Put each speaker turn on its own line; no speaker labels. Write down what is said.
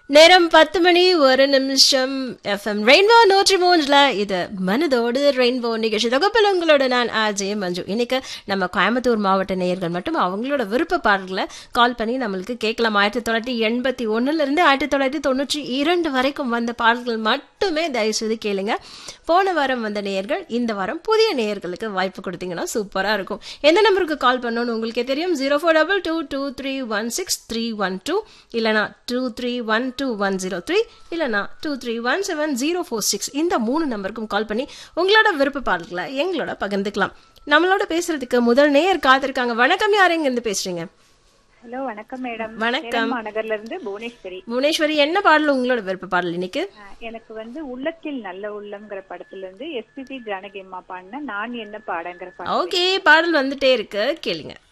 நேரம் பத்து மணி ஒரு நிமிஷம் எஃப்எம் ரெயின்போ நூற்றி மூன்றுல இது மனதோடு ரெயின்போ நிகழ்ச்சி தொகுப்பில் உங்களோட நான் ஆஜே மஞ்சு இன்னைக்கு நம்ம கோயம்புத்தூர் மாவட்ட நேயர்கள் மட்டும் அவங்களோட விருப்ப பாடல்களை கால் பண்ணி நம்மளுக்கு கேட்கலாம் ஆயிரத்தி தொள்ளாயிரத்தி எண்பத்தி ஒண்ணுல இருந்து ஆயிரத்தி தொள்ளாயிரத்தி தொண்ணூற்றி இரண்டு வரைக்கும் வந்த பாடல்கள் மட்டுமே தயவு செய்து கேளுங்க போன வாரம் வந்த நேயர்கள் இந்த வாரம் புதிய நேயர்களுக்கு வாய்ப்பு கொடுத்தீங்கன்னா சூப்பரா இருக்கும் எந்த நம்பருக்கு கால் பண்ணணும்னு உங்களுக்கே தெரியும் zero four double two two three one six three one two இல்லைனா two three one two one zero three இல்லைனா two three one seven zero four six இந்த மூணு நம்பருக்கும் கால் பண்ணி உங்களோட விருப்ப பாடல்களை எங்களோட பகிர்ந்துக்கலாம் நம்மளோட பேசுறதுக்கு முதல் நேயர் காத்திருக்காங்க வணக்கம் யார் எங்க இருந்து பேசுறீங்க
ஹலோ வணக்கம் மேடம்
வணக்கம்.
சேலம் மாநகர்ல இருந்து புவனேஸ்வரி
புவனேஸ்வரி என்ன பாடல் உங்களோட விருப்ப பாடல் இன்னைக்கு
அஹ், எனக்கு வந்து உள்ளத்தில் நல்ல உள்ளம்ங்கிற படத்துல இருந்து எஸ்பிபி ஜானகி அம்மா பாடின நான் என்ன பாடங்கிற பாடம்
ஓகே பாடல் வந்துட்டே இருக்கு கேளுங்க